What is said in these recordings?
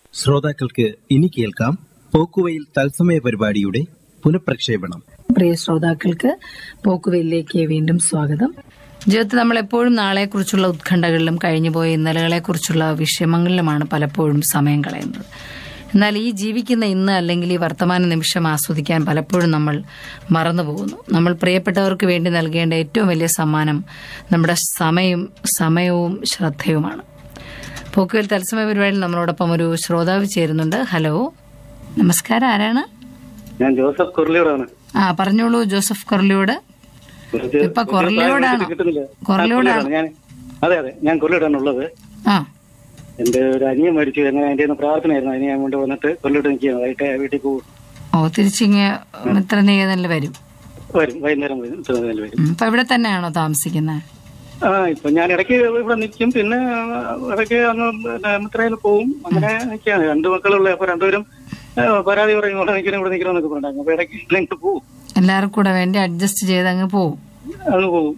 ശ്രോതാക്കൾക്ക് ഇനി കേൾക്കാം പോക്കുവയിൽ തത്സമയ പരിപാടിയുടെ പുനഃപ്രക്ഷേപണം പ്രിയ ശ്രോതാക്കൾക്ക് പോക്കുവെല്ലിലേക്ക് വീണ്ടും സ്വാഗതം ജീവിതത്തിൽ നമ്മൾ എപ്പോഴും നാളെക്കുറിച്ചുള്ള ഉത്കണ്ഠകളിലും കഴിഞ്ഞുപോയ ഇന്നലകളെക്കുറിച്ചുള്ള വിഷമങ്ങളിലുമാണ് പലപ്പോഴും സമയം കളയുന്നത് എന്നാൽ ഈ ജീവിക്കുന്ന ഇന്ന് അല്ലെങ്കിൽ ഈ വർത്തമാന നിമിഷം ആസ്വദിക്കാൻ പലപ്പോഴും നമ്മൾ മറന്നു പോകുന്നു നമ്മൾ പ്രിയപ്പെട്ടവർക്ക് വേണ്ടി നൽകേണ്ട ഏറ്റവും വലിയ സമ്മാനം നമ്മുടെ സമയം സമയവും ശ്രദ്ധയുമാണ് പോക്കുവൽ തത്സമയ പരിപാടിയിൽ നമ്മളോടൊപ്പം ഒരു ശ്രോതാവ് ചേരുന്നുണ്ട് ഹലോ നമസ്കാരം ആരാണ് ഞാൻ ജോസഫ് കുർലിയോടാണ് ആ പറഞ്ഞോളൂ ജോസഫ് കൊറലിയോട് കുറച്ച് ഇപ്പൊ കൊറലിയോടാണോ കിട്ടുന്നില്ല ആ, കൊറലിയോടാണോ കുർലിയോടാണ്. ഞാൻ അതെ അതെ ഞാൻ കുർലിയോടാണ് ഉള്ളത് ആ എന്റെ ഒരു അനിയൻ മരിച്ചു അങ്ങനെ എന്റെ ഒന്ന് പ്രാർത്ഥനയായിരുന്നു അതിന് ഞാൻ കൊണ്ട് വന്നിട്ട് കൊല്ലിട്ട് നിൽക്കുകയാണ് വൈകിട്ട് വീട്ടിൽ പോകും ഓ തിരിച്ചിങ്ങ് മിത്ര നികേതനിൽ വരും വരും വൈകുന്നേരം വരും ഇത്രയും വരും ഉം, ഇപ്പൊ ഇവിടെ തന്നെയാണോ താമസിക്കുന്നത് ആ ഇപ്പൊ ഞാൻ ഇടയ്ക്ക് ഇവിടെ നിൽക്കും പിന്നെ ഇടയ്ക്ക് അങ്ങ് മിത്രയിൽ പോവും അങ്ങനെ നിൽക്കുകയാണ് രണ്ട് മക്കളുള്ള അപ്പൊ രണ്ടുപേരും ആ, പരാതി പറയും ഇവിടെ നിൽക്കണം ഇവിടെ നിൽക്കണം എന്നൊക്കെ പറഞ്ഞു അപ്പൊ ഇടയ്ക്ക് ഇങ്ങനെ പോവും എല്ലാവർക്കും കൂടെ വേണ്ടി അഡ്ജസ്റ്റ് ചെയ്ത് അങ്ങ് പോവും അങ്ങ് പോവും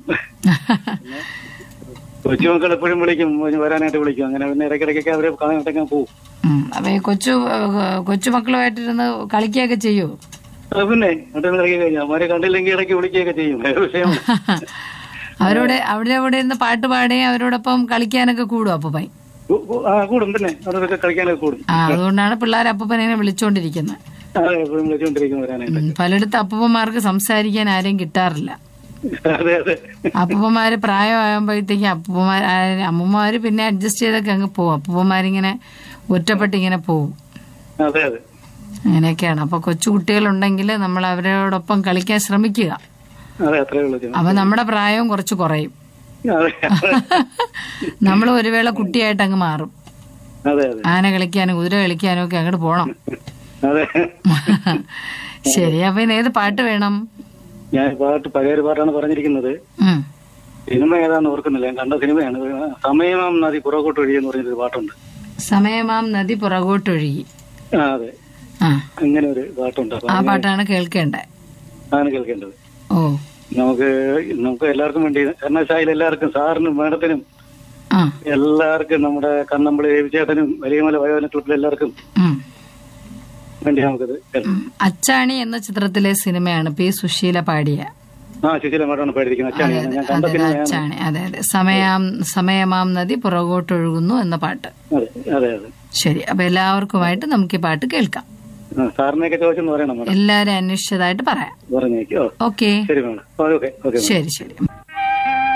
കൊച്ചുമക്കൾ എപ്പോഴും വിളിക്കും വരാനായിട്ട് വിളിക്കും അങ്ങനെ പിന്നെ ഇടയ്ക്കിടയ്ക്കൊക്കെ അവരെ കാണാനായിട്ടൊക്കെ പോവും ഉം, അപ്പൊ ഈ കൊച്ചു ഏഹ്, കൊച്ചുമക്കളുമായിട്ടിരുന്ന് കളിക്കുകയൊക്കെ ചെയ്യൂ അത് പിന്നെ എന്നിട്ട് ഇറക്കി കഴിഞ്ഞാൽ അവരെ കണ്ടില്ലെങ്കിൽ ഇടയ്ക്ക് വിളിക്കുകയൊക്കെ ചെയ്യും അത് വിഷയം അവരോട് അവിടെ അവിടെ ഇരുന്ന് പാട്ട് പാടുകയും അവരോടൊപ്പം കളിക്കാനൊക്കെ കൂടും അപ്പൂപ്പൻ കൂ- കൂ- ആ കൂടും പിന്നെ അവരൊക്കെ കളിക്കാനൊക്കെ കൂടും ആ അതുകൊണ്ടാണ് പിള്ളേർ അപ്പൂപ്പനെ വിളിച്ചോണ്ടിരിക്കുന്നത് അതെ എപ്പോഴും വിളിച്ചുകൊണ്ടിരിക്കും വരാനായിട്ട് ഉം, പലയിടത്ത് അപ്പൂപ്പന്മാർക്ക് സംസാരിക്കാൻ ആരെയും കിട്ടാറില്ല അതെ അതെ അപ്പൂപ്പന്മാര് പ്രായമാകുമ്പോഴത്തേക്കും അപ്പൂപ്പന്മാർ അമ്മമാര് പിന്നെ അഡ്ജസ്റ്റ് ചെയ്തൊക്കെ അങ്ങ് പോകും അപ്പൂപ്പന്മാരിങ്ങനെ ഒറ്റപ്പെട്ട് ഇങ്ങനെ പോകും അതെ അതെ അങ്ങനെയൊക്കെയാണ് അപ്പൊ കൊച്ചു കുട്ടികളുണ്ടെങ്കിൽ നമ്മൾ അവരോടൊപ്പം കളിക്കാൻ ശ്രമിക്കുക അതെ അത്രേ ഉള്ളൂ അപ്പൊ നമ്മുടെ പ്രായവും കുറച്ച് കുറയും അതെ നമ്മൾ ഒരു വേള കുട്ടിയായിട്ട് അങ്ങ് മാറും അതെ അതെ ആന കളിക്കാനും കുതിര കളിക്കാനും ഒക്കെ അങ്ങോട്ട് പോണം അതെ ശരി അപ്പൊ ഇന്ന് ഏത് പാട്ട് വേണം ഞാൻ പാട്ട് പഴയ ഒരു പാട്ടാണ് പറഞ്ഞിരിക്കുന്നത് ഉം. സിനിമ ഏതാന്ന് ഓർക്കുന്നില്ല ഞാൻ കണ്ട സിനിമയാണ് സമയമാം നദി പുറകോട്ട് ഒഴുകി എന്ന് പറഞ്ഞൊരു പാട്ടുണ്ട് സമയമാം നദി പുറകോട്ടൊഴുകി ആ അതെ ആ അങ്ങനെ ഒരു പാട്ടുണ്ട് അപ്പൊ ആ പാട്ടാണ് കേൾക്കേണ്ടത് അതാണ് കേൾക്കേണ്ടത് ഓ നമുക്ക് നമുക്ക് എല്ലാവർക്കും വേണ്ടി എണ്ണശായിൽ എല്ലാവർക്കും സാറിനും മേഡത്തിനും ആ എല്ലാവർക്കും നമ്മുടെ കണ്ണമ്പളി ചേട്ടനും വലിയമല വയോജന ക്ലബിലെ എല്ലാവർക്കും ഉം വേണ്ടി നമുക്കത് കേൾക്കാം. ഉം. അച്ചാണി എന്ന ചിത്രത്തിലെ സിനിമയാണ് പി സുശീല പാടിയ ആ സുശീല മേഡമാണ് പാടിയിരിക്കുന്നത് അച്ഛനാണ് ഞാൻ കണ്ട അതെ സിനിമയാണ് അച്ചാണി അതെ അതെ സമയാം സമയമാം നദി പുറകോട്ടൊഴുകുന്നു എന്ന പാട്ട് അതെ അതെ അതെ ശരി അപ്പൊ എല്ലാവർക്കുമായിട്ട് നമുക്ക് ഈ പാട്ട് കേൾക്കാം ആ, സാറിനെയൊക്കെ ചോദിച്ചെന്ന് പറയണം മേഡം എല്ലാരും അന്വേഷിച്ചതായിട്ട് പറയാം പറഞ്ഞേക്കോ ഓക്കെ ശരി മേഡം ഓക്കെ ഓക്കെ ശരി ശരി